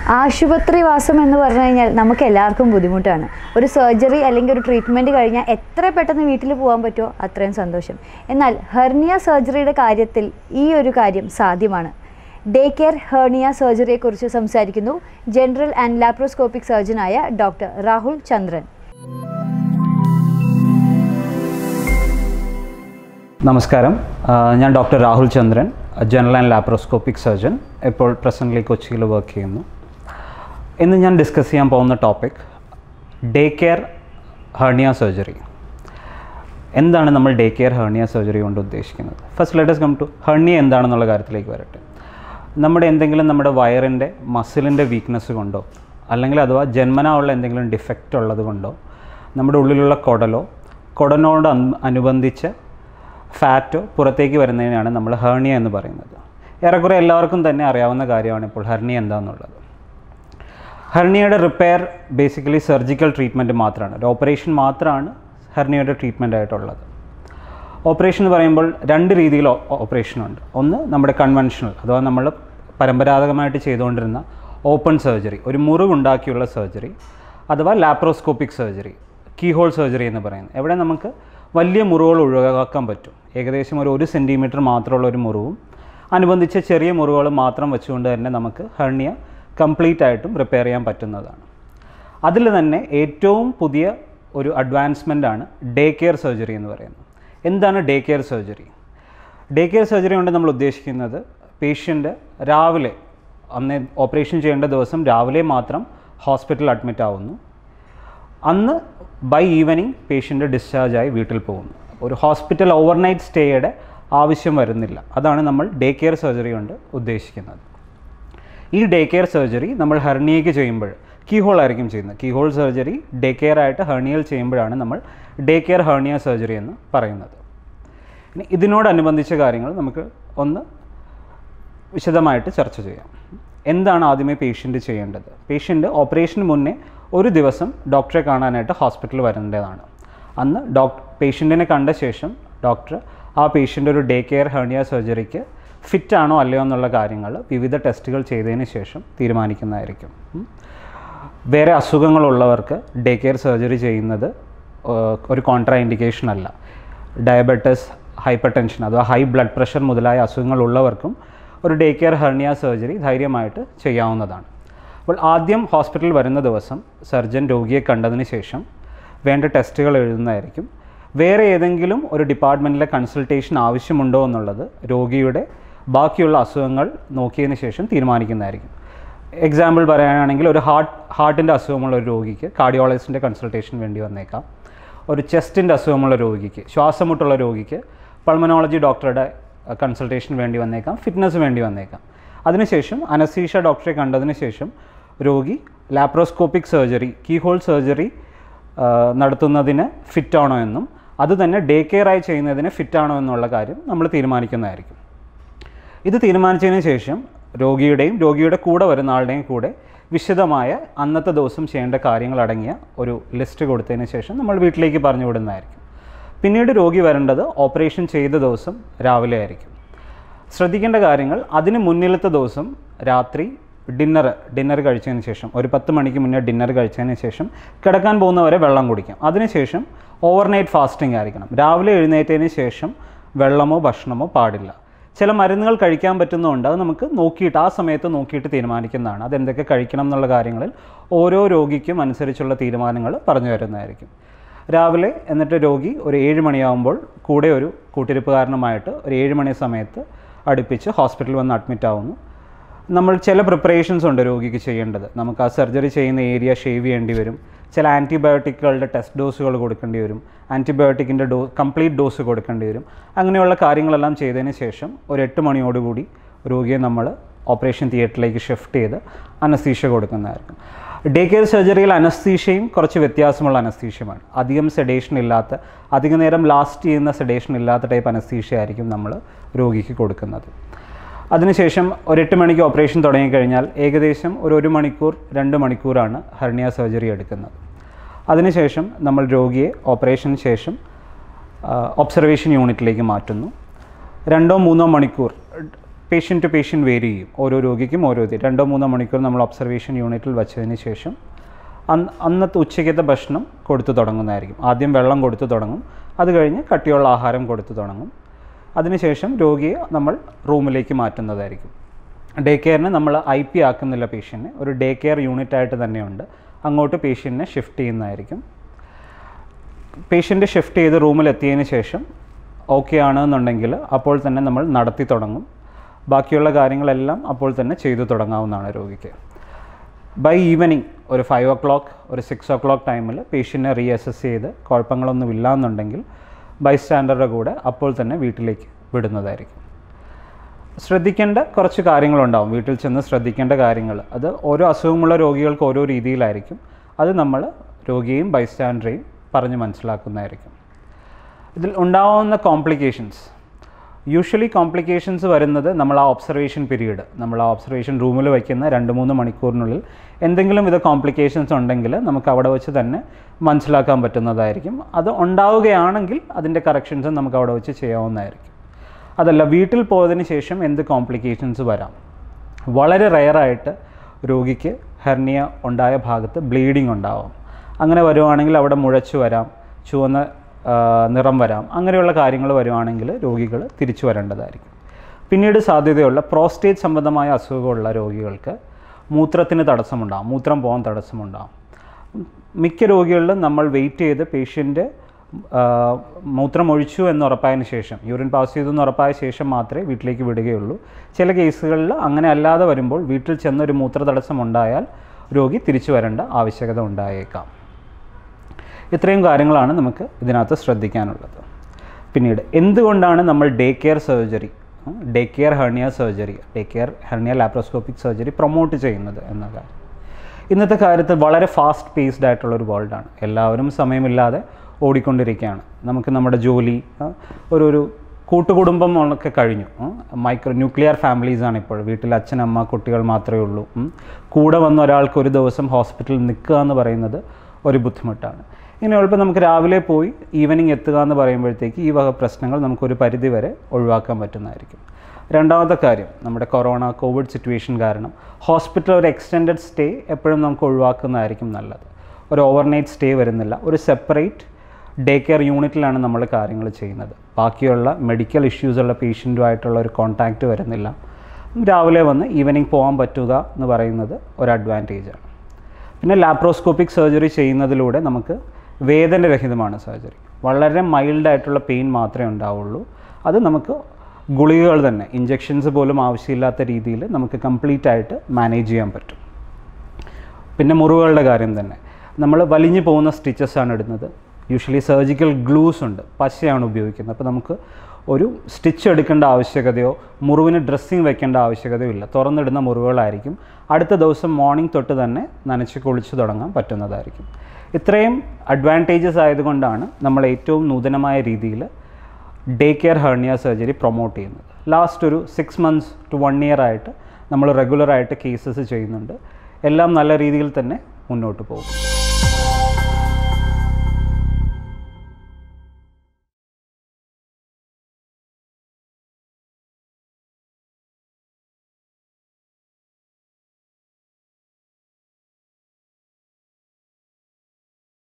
ആശുപത്രി വാസം എന്ന് പറഞ്ഞു കഴിഞ്ഞാൽ നമുക്ക് എല്ലാവർക്കും ബുദ്ധിമുട്ടാണ് ഒരു സർജറി അല്ലെങ്കിൽ ഒരു ട്രീറ്റ്മെൻറ്റ് കഴിഞ്ഞാൽ എത്ര പെട്ടെന്ന് വീട്ടിൽ പോകാൻ പറ്റുമോ അത്രയും സന്തോഷം എന്നാൽ ഹെർണിയ സർജറിയുടെ കാര്യത്തിൽ ഈ ഒരു കാര്യം സാധ്യമാണ് ഡേ കെയർ ഹെർണിയ സർജറിയെക്കുറിച്ച് സംസാരിക്കുന്നു ജനറൽ ആൻഡ് ലാപ്രോസ്കോപ്പിക് സർജനായ ഡോക്ടർ രാഹുൽ ചന്ദ്രൻ നമസ്കാരം ആ, ഞാൻ doctor Rahul Chandran general and laparoscopic surgeon ഇപ്പോൾ പ്രസൻ്റ്ലി കൊച്ചിയിൽ വർക്ക് ചെയ്യുന്നു ഇന്ന് ഞാൻ ഡിസ്കസ് ചെയ്യാൻ പോകുന്ന topic day care hernia surgery എന്താണ് നമ്മൾ ഡേ കെയർ ഹേർണിയ സർജറി കൊണ്ട് ഉദ്ദേശിക്കുന്നത് first let's come to hernia എന്താണെന്നുള്ള കാര്യത്തിലേക്ക് വരട്ടെ നമ്മുടെ എന്തെങ്കിലും നമ്മുടെ വയറിൻ്റെ മസിലിൻ്റെ വീക്ക്നെസ് കൊണ്ടോ അല്ലെങ്കിൽ അഥവാ ജന്മനാ ഉള്ള എന്തെങ്കിലും ഡിഫക്റ്റ് ഉള്ളത് കൊണ്ടോ നമ്മുടെ ഉള്ളിലുള്ള കുടലോ കുടനോട് അന്- അനുബന്ധിച്ച് ഫാറ്റോ പുറത്തേക്ക് വരുന്നതിനാണ് നമ്മൾ ഹേർണിയ എന്ന് പറയുന്നത് ഏറെക്കുറെ എല്ലാവർക്കും തന്നെ അറിയാവുന്ന കാര്യമാണ് ഇപ്പോൾ ഹെർണിയ എന്താണെന്നുള്ളത് ഹെർണിയയുടെ റിപ്പയർ ബേസിക്കലി സർജിക്കൽ ട്രീറ്റ്മെൻറ്റ് മാത്രമാണ് ഒരു ഓപ്പറേഷൻ മാത്രമാണ് ഹെർണിയയുടെ ട്രീറ്റ്മെൻ്റ് ആയിട്ടുള്ളത് ഓപ്പറേഷൻ എന്ന് പറയുമ്പോൾ രണ്ട് രീതിയിൽ ഓപ്പറേഷൻ ഉണ്ട് ഒന്ന് നമ്മുടെ കൺവെൻഷണൽ അഥവാ നമ്മൾ പരമ്പരാഗതമായിട്ട് ചെയ്തുകൊണ്ടിരുന്ന ഓപ്പൺ സർജറി ഒരു മുറിവുണ്ടാക്കിയുള്ള സർജറി അഥവാ ലാപ്രോസ്കോപ്പിക് സർജറി കീഹോൾ സർജറി എന്ന് പറയുന്നത് എവിടെ നമുക്ക് വലിയ മുറിവുകൾ ഒഴിവാക്കാൻ പറ്റും ഏകദേശം ഒരു ഒരു സെൻറ്റിമീറ്റർ മാത്രമുള്ള ഒരു മുറിവും അനുബന്ധിച്ച ചെറിയ മുറിവുകൾ മാത്രം വെച്ചുകൊണ്ട് തന്നെ നമുക്ക് ഹെർണിയ കംപ്ലീറ്റ് ആയിട്ടും റിപ്പയർ ചെയ്യാൻ പറ്റുന്നതാണ് അതിൽ തന്നെ ഏറ്റവും പുതിയ ഒരു അഡ്വാൻസ്മെൻ്റ് ആണ് ഡേ കെയർ സർജറി എന്ന് പറയുന്നത് എന്താണ് day care surgery day care surgery കൊണ്ട് നമ്മൾ ഉദ്ദേശിക്കുന്നത് പേഷ്യൻ്റ് രാവിലെ അന്ന് ഓപ്പറേഷൻ ചെയ്യേണ്ട ദിവസം രാവിലെ മാത്രം ഹോസ്പിറ്റലിൽ അഡ്മിറ്റ് ആവുന്നു അന്ന് ബൈ ഈവനിങ് പേഷ്യൻ്റ് ഡിസ്ചാർജായി വീട്ടിൽ പോകുന്നു ഒരു ഹോസ്പിറ്റൽ ഓവർനൈറ്റ് സ്റ്റേയുടെ ആവശ്യം വരുന്നില്ല അതാണ് നമ്മൾ ഡേ കെയർ സർജറി കൊണ്ട് ഉദ്ദേശിക്കുന്നത് ഈ ഡേ കെയർ സർജറി നമ്മൾ ഹെർണിയയ്ക്ക് ചെയ്യുമ്പോൾ കീഹോൾ ആയിരിക്കും ചെയ്യുന്നത് കീഹോൾ സർജറി ഡേ കെയർ ആയിട്ട് ഹെർണിയൽ ചെയ്യുമ്പോഴാണ് നമ്മൾ ഡേ കെയർ ഹെർണിയ സർജറി എന്ന് പറയുന്നത് ഇനി ഇതിനോടനുബന്ധിച്ച കാര്യങ്ങൾ നമുക്ക് ഒന്ന് വിശദമായിട്ട് ചർച്ച ചെയ്യാം എന്താണ് ആദ്യമേ പേഷ്യൻ്റ് ചെയ്യേണ്ടത് പേഷ്യൻ്റ് ഓപ്പറേഷന് മുന്നേ ഒരു ദിവസം ഡോക്ടറെ കാണാനായിട്ട് ഹോസ്പിറ്റലിൽ വരേണ്ടതാണ് അന്ന് ഡോക് പേഷ്യൻറ്റിനെ കണ്ട ശേഷം ഡോക്ടർ ആ പേഷ്യൻ്റ് ഒരു ഡേ കെയർ ഹെർണിയ സർജറിക്ക് ഫിറ്റ് ആണോ അല്ലയോ എന്നുള്ള കാര്യങ്ങൾ വിവിധ ടെസ്റ്റുകൾ ചെയ്തതിന് ശേഷം തീരുമാനിക്കുന്നതായിരിക്കും ഉം. വേറെ അസുഖങ്ങളുള്ളവർക്ക് ഡേ കെയർ സർജറി ചെയ്യുന്നത് ഏഹ്, ഒരു കോൺട്രാ ഇൻഡിക്കേഷൻ അല്ല ഡയബറ്റിസ് ഹൈപ്പർ ടെൻഷൻ അഥവാ ഹൈ ബ്ലഡ് പ്രഷർ മുതലായ അസുഖങ്ങളുള്ളവർക്കും ഒരു ഡേ കെയർ ഹെർണിയ സർജറി ധൈര്യമായിട്ട് ചെയ്യാവുന്നതാണ് അപ്പോൾ ആദ്യം ഹോസ്പിറ്റലിൽ വരുന്ന ദിവസം സർജൻ രോഗിയെ കണ്ടതിന് ശേഷം വേണ്ട ടെസ്റ്റുകൾ എഴുതുന്നതായിരിക്കും വേറെ ഏതെങ്കിലും ഒരു ഡിപ്പാർട്ട്മെൻറ്റിലെ കൺസൾട്ടേഷൻ ആവശ്യമുണ്ടോ എന്നുള്ളത് രോഗിയുടെ ബാക്കിയുള്ള അസുഖങ്ങൾ നോക്കിയതിന് ശേഷം തീരുമാനിക്കുന്നതായിരിക്കും എക്സാമ്പിൾ പറയുകയാണെങ്കിൽ ഒരു ഹാർട്ട് ഹാർട്ടിൻ്റെ അസുഖമുള്ള ഒരു രോഗിക്ക് കാർഡിയോളജിസ്റ്റിൻ്റെ കൺസൾട്ടേഷൻ വേണ്ടി വന്നേക്കാം ഒരു ചെസ്റ്റിൻ്റെ അസുഖമുള്ള രോഗിക്ക് ശ്വാസമുട്ടുള്ള രോഗിക്ക് പൾമനോളജി ഡോക്ടറുടെ കൺസൾട്ടേഷൻ വേണ്ടി വന്നേക്കാം ഫിറ്റ്നസ് വേണ്ടി വന്നേക്കാം അതിനുശേഷം അനസീഷ ഡോക്ടറെ കണ്ടതിന് ശേഷം രോഗി ലാപ്രോസ്കോപ്പിക് സർജറി കീഹോൾ സർജറി നടത്തുന്നതിന് ഫിറ്റാണോ എന്നും അത് തന്നെ ഡേ കെയർ ആയി ചെയ്യുന്നതിന് ഫിറ്റാണോ എന്നുള്ള കാര്യം നമ്മൾ തീരുമാനിക്കുന്നതായിരിക്കും ഇത് തീരുമാനിച്ചതിന് ശേഷം രോഗിയുടെയും രോഗിയുടെ കൂടെ വരുന്ന ആളുടെയും കൂടെ വിശദമായ അന്നത്തെ ദിവസം ചെയ്യേണ്ട കാര്യങ്ങളടങ്ങിയ ഒരു ലിസ്റ്റ് കൊടുത്തതിന് ശേഷം നമ്മൾ വീട്ടിലേക്ക് പറഞ്ഞു വിടുന്നതായിരിക്കും പിന്നീട് രോഗി വരേണ്ടത് ഓപ്പറേഷൻ ചെയ്ത ദിവസം രാവിലെ ആയിരിക്കും ശ്രദ്ധിക്കേണ്ട കാര്യങ്ങൾ അതിന് മുന്നിലത്തെ ദിവസം രാത്രി ഡിന്നർ ഡിന്നർ കഴിച്ചതിന് ശേഷം ഒരു പത്ത് മണിക്ക് മുന്നേ ഡിന്നർ കഴിച്ചതിന് ശേഷം കിടക്കാൻ പോകുന്നവരെ വെള്ളം കുടിക്കാം അതിനുശേഷം ഓവർനൈറ്റ് ഫാസ്റ്റിംഗ് ആയിരിക്കണം രാവിലെ എഴുന്നേറ്റതിന് ശേഷം വെള്ളമോ ഭക്ഷണമോ പാടില്ല ചില മരുന്നുകൾ കഴിക്കാൻ പറ്റുന്നതുകൊണ്ട് അത് നമുക്ക് നോക്കിയിട്ട് ആ സമയത്ത് നോക്കിയിട്ട് തീരുമാനിക്കുന്നതാണ് അതെന്തൊക്കെ കഴിക്കണം എന്നുള്ള കാര്യങ്ങളിൽ ഓരോ രോഗിക്കും അനുസരിച്ചുള്ള തീരുമാനങ്ങൾ പറഞ്ഞു തരുന്നതായിരിക്കും രാവിലെ എന്നിട്ട് രോഗി ഒരു ഏഴ് മണിയാകുമ്പോൾ കൂടെ ഒരു കൂട്ടിരിപ്പുകാരനുമായിട്ട് ഒരു ഏഴ് മണി സമയത്ത് അടുപ്പിച്ച് ഹോസ്പിറ്റലിൽ വന്ന് അഡ്മിറ്റ് ആവുന്നു നമ്മൾ ചില പ്രിപ്പറേഷൻസ് ഉണ്ട് രോഗിക്ക് ചെയ്യേണ്ടത് നമുക്ക് ആ സർജറി ചെയ്യുന്ന ഏരിയ ഷേവ് ചെയ്യേണ്ടി വരും ചില ആൻറ്റിബയോട്ടിക്കുകളുടെ ടെസ്റ്റ് ഡോസുകൾ കൊടുക്കേണ്ടി വരും ആൻറ്റിബയോട്ടിക്കിൻ്റെ ഡോ കംപ്ലീറ്റ് ഡോസ് കൊടുക്കേണ്ടി വരും അങ്ങനെയുള്ള കാര്യങ്ങളെല്ലാം ചെയ്തതിന് ശേഷം ഒരു എട്ട് മണിയോടുകൂടി രോഗിയെ നമ്മൾ ഓപ്പറേഷൻ തിയേറ്ററിലേക്ക് ഷിഫ്റ്റ് ചെയ്ത് അനസ്തീഷ കൊടുക്കുന്നതായിരിക്കും ഡേ കെയർ സർജറിയിൽ അനസ്തീഷയും കുറച്ച് വ്യത്യാസമുള്ള അനസ്തീഷ്യമാണ് അധികം സെഡേഷൻ ഇല്ലാത്ത അധിക നേരം ലാസ്റ്റ് ചെയ്യുന്ന സെഡേഷൻ ഇല്ലാത്ത ടൈപ്പ് അനസ്തീഷ ആയിരിക്കും നമ്മൾ രോഗിക്ക് കൊടുക്കുന്നത് അതിനുശേഷം ഒരു എട്ട് മണിക്ക് ഓപ്പറേഷൻ തുടങ്ങിക്കഴിഞ്ഞാൽ ഏകദേശം ഒരു ഒരു മണിക്കൂർ രണ്ട് മണിക്കൂറാണ് ഹെർണിയ സർജറി എടുക്കുന്നത് അതിനുശേഷം നമ്മൾ രോഗിയെ ഓപ്പറേഷന് ശേഷം ഒബ്സർവേഷൻ യൂണിറ്റിലേക്ക് മാറ്റുന്നു രണ്ടോ മൂന്നോ മണിക്കൂർ പേഷ്യൻ്റ് ടു പേഷ്യൻ്റ് വേരി ചെയ്യും ഓരോ രോഗിക്കും ഓരോ ഇത് രണ്ടോ മൂന്നോ മണിക്കൂർ നമ്മൾ ഒബ്സർവേഷൻ യൂണിറ്റിൽ വെച്ചതിന് ശേഷം അന്ന് അന്നത്തെ ഉച്ചയ്ക്കത്തെ ഭക്ഷണം കൊടുത്തു തുടങ്ങുന്നതായിരിക്കും ആദ്യം വെള്ളം കൊടുത്തു തുടങ്ങും അത് കഴിഞ്ഞ് കട്ടിയുള്ള ആഹാരം കൊടുത്തു തുടങ്ങും അതിനുശേഷം രോഗിയെ നമ്മൾ റൂമിലേക്ക് മാറ്റുന്നതായിരിക്കും ഡേ കെയറിന് നമ്മൾ ഐ പി ആക്കുന്നില്ല പേഷ്യൻറ്റിനെ ഒരു ഡേ കെയർ യൂണിറ്റ് ആയിട്ട് തന്നെയുണ്ട് അങ്ങോട്ട് പേഷ്യൻറ്റിനെ ഷിഫ്റ്റ് ചെയ്യുന്നതായിരിക്കും പേഷ്യൻ്റ് ഷിഫ്റ്റ് ചെയ്ത് റൂമിലെത്തിയതിന് ശേഷം ഓക്കെ ആണെന്നുണ്ടെങ്കിൽ അപ്പോൾ തന്നെ നമ്മൾ നടത്തി തുടങ്ങും ബാക്കിയുള്ള കാര്യങ്ങളെല്ലാം അപ്പോൾ തന്നെ ചെയ്തു തുടങ്ങാവുന്നതാണ് രോഗിക്ക് ബൈ ഈവനിങ് ഒരു ഫൈവ് ഒ ക്ലോക്ക് ഒരു സിക്സ് ഒ ക്ലോക്ക് ടൈമിൽ പേഷ്യൻറ്റിനെ റീഅസസ് ചെയ്ത് കുഴപ്പങ്ങളൊന്നും ഇല്ലാന്നുണ്ടെങ്കിൽ ബൈ സ്റ്റാൻഡറുടെ കൂടെ അപ്പോൾ തന്നെ വീട്ടിലേക്ക് വിടുന്നതായിരിക്കും ശ്രദ്ധിക്കേണ്ട കുറച്ച് കാര്യങ്ങളുണ്ടാവും വീട്ടിൽ ചെന്ന് ശ്രദ്ധിക്കേണ്ട കാര്യങ്ങൾ അത് ഓരോ അസുഖമുള്ള രോഗികൾക്ക് ഓരോ രീതിയിലായിരിക്കും അത് നമ്മൾ രോഗിയെയും ബൈസ്റ്റാൻഡറെയും പറഞ്ഞ് മനസ്സിലാക്കുന്നതായിരിക്കും ഇതിൽ ഉണ്ടാവുന്ന കോംപ്ലിക്കേഷൻസ് യൂഷ്വലി കോംപ്ലിക്കേഷൻസ് വരുന്നത് നമ്മൾ ആ ഒബ്സർവേഷൻ പീരീഡ് നമ്മൾ ആ ഒബ്സർവേഷൻ റൂമിൽ വയ്ക്കുന്ന രണ്ട് മൂന്ന് മണിക്കൂറിനുള്ളിൽ എന്തെങ്കിലും വിധ കോംപ്ലിക്കേഷൻസ് ഉണ്ടെങ്കിൽ നമുക്ക് അവിടെ വെച്ച് തന്നെ മനസ്സിലാക്കാൻ പറ്റുന്നതായിരിക്കും അത് ഉണ്ടാവുകയാണെങ്കിൽ അതിൻ്റെ കറക്ഷൻസ് നമുക്ക് അവിടെ വെച്ച് ചെയ്യാവുന്നതായിരിക്കും അതല്ല വീട്ടിൽ പോയതിന് ശേഷം എന്ത് കോംപ്ലിക്കേഷൻസ് വരാം വളരെ റെയറായിട്ട് രോഗിക്ക് ഹെർണിയ ഉണ്ടായ ഭാഗത്ത് ബ്ലീഡിംഗ് ഉണ്ടാവാം അങ്ങനെ വരുവാണെങ്കിൽ അവിടെ മുഴച്ചു വരാം ചുവന്ന ആ, നിറം വരാം അങ്ങനെയുള്ള കാര്യങ്ങൾ വരുവാണെങ്കിൽ രോഗികൾ തിരിച്ചു വരേണ്ടതായിരിക്കും പിന്നീട് സാധ്യതയുള്ള പ്രോസ്റ്റേറ്റ് സംബന്ധമായ അസുഖമുള്ള രോഗികൾക്ക് മൂത്രത്തിന് തടസ്സമുണ്ടാകും മൂത്രം പോകാൻ തടസ്സമുണ്ടാകും മിക്ക രോഗികളിലും നമ്മൾ വെയിറ്റ് ചെയ്ത് പേഷ്യൻ്റ് മൂത്രം ഒഴിച്ചു എന്ന് ഉറപ്പായതിന് ശേഷം യൂറിൻ പാസ് ചെയ്തു എന്ന് ഉറപ്പായ ശേഷം മാത്രമേ വീട്ടിലേക്ക് വിടുകയുള്ളൂ ചില കേസുകളിൽ അങ്ങനെ അല്ലാതെ വരുമ്പോൾ വീട്ടിൽ ചെന്നൊരു മൂത്ര തടസ്സം ഉണ്ടായാൽ രോഗി തിരിച്ചു വരേണ്ട ആവശ്യകത ഉണ്ടായേക്കാം ഇത്രയും കാര്യങ്ങളാണ് നമുക്ക് ഇതിനകത്ത് ശ്രദ്ധിക്കാനുള്ളത് പിന്നീട് എന്തുകൊണ്ടാണ് നമ്മൾ day care surgery day care hernia surgery day care hernia laparoscopic surgery promote ചെയ്യുന്നത് എന്ന കാര്യം ഇന്നത്തെ കാര്യത്തിൽ വളരെ ഫാസ്റ്റ് പേസ്ഡ് ആയിട്ടുള്ള ഒരു വേൾഡാണ് എല്ലാവരും സമയമില്ലാതെ ഓടിക്കൊണ്ടിരിക്കുകയാണ് നമുക്ക് നമ്മുടെ ജോലി ആ, ഒരു ഒരു കൂട്ടുകുടുംബം ഒക്കെ കഴിഞ്ഞു മൈക്രോ ന്യൂക്ലിയർ ഫാമിലീസാണ് ഇപ്പോൾ വീട്ടിൽ അച്ഛൻ അമ്മ കുട്ടികൾ മാത്രമേ ഉള്ളൂ ഉം. കൂടെ വന്ന ഒരാൾക്ക് ഒരു ദിവസം ഹോസ്പിറ്റലിൽ നിൽക്കുക എന്ന് പറയുന്നത് ഒരു ബുദ്ധിമുട്ടാണ് ഇങ്ങനെ എളുപ്പം നമുക്ക് രാവിലെ പോയി ഈവനിങ് എത്തുക എന്ന് പറയുമ്പോഴത്തേക്ക് ഈ വക പ്രശ്നങ്ങൾ നമുക്കൊരു പരിധി വരെ ഒഴിവാക്കാൻ പറ്റുന്നതായിരിക്കും രണ്ടാമത്തെ കാര്യം നമ്മുടെ കൊറോണ കോവിഡ് സിറ്റുവേഷൻ കാരണം ഹോസ്പിറ്റൽ ഒരു എക്സ്റ്റെൻഡഡ് സ്റ്റേ എപ്പോഴും നമുക്ക് ഒഴിവാക്കുന്നതായിരിക്കും നല്ലത് ഒരു ഓവർനൈറ്റ് സ്റ്റേ വരുന്നില്ല ഒരു സെപ്പറേറ്റ് ഡേ കെയർ യൂണിറ്റിലാണ് നമ്മൾ കാര്യങ്ങൾ ചെയ്യുന്നത് ബാക്കിയുള്ള മെഡിക്കൽ ഇഷ്യൂസുള്ള പേഷ്യൻറ്റുമായിട്ടുള്ള ഒരു കോൺടാക്റ്റ് വരുന്നില്ല രാവിലെ വന്ന് ഈവനിങ് പോകാൻ പറ്റുക എന്ന് പറയുന്നത് ഒരു അഡ്വാൻറ്റേജാണ് പിന്നെ ലാപ്രോസ്കോപ്പിക് സർജറി ചെയ്യുന്നതിലൂടെ നമുക്ക് വേദനരഹിതമാണ് സർജറി വളരെ മൈൽഡായിട്ടുള്ള പെയിൻ മാത്രമേ ഉണ്ടാവുള്ളൂ അത് നമുക്ക് ഗുളികകൾ തന്നെ ഇഞ്ചെക്ഷൻസ് പോലും ആവശ്യമില്ലാത്ത രീതിയിൽ നമുക്ക് കംപ്ലീറ്റ് ആയിട്ട് മാനേജ് ചെയ്യാൻ പറ്റും പിന്നെ മുറിവുകളുടെ കാര്യം തന്നെ നമ്മൾ വലിഞ്ഞു പോകുന്ന സ്റ്റിച്ചസ് ആണ് ഇടുന്നത് യൂഷ്വലി സർജിക്കൽ ഗ്ലൂസ് ഉണ്ട് പശയാണ് ഉപയോഗിക്കുന്നത് അപ്പോൾ നമുക്ക് ഒരു സ്റ്റിച്ച് എടുക്കേണ്ട ആവശ്യകതയോ മുറിവിന് ഡ്രസ്സിങ് വെക്കേണ്ട ആവശ്യകതയോ ഇല്ല തുറന്നിടുന്ന മുറിവുകളായിരിക്കും അടുത്ത ദിവസം മോർണിംഗ് തൊട്ട് തന്നെ നനച്ച് കുളിച്ച് തുടങ്ങാൻ പറ്റുന്നതായിരിക്കും ഇത്രയും അഡ്വാൻറ്റേജസ് ആയതുകൊണ്ടാണ് നമ്മൾ ഏറ്റവും നൂതനമായ രീതിയിൽ day care hernia surgery promote ചെയ്യുന്നത് ലാസ്റ്റ് ഒരു six months to one year ആയിട്ട് നമ്മൾ റെഗുലറായിട്ട് കേസസ് ചെയ്യുന്നുണ്ട് എല്ലാം നല്ല രീതിയിൽ തന്നെ മുന്നോട്ട് പോകും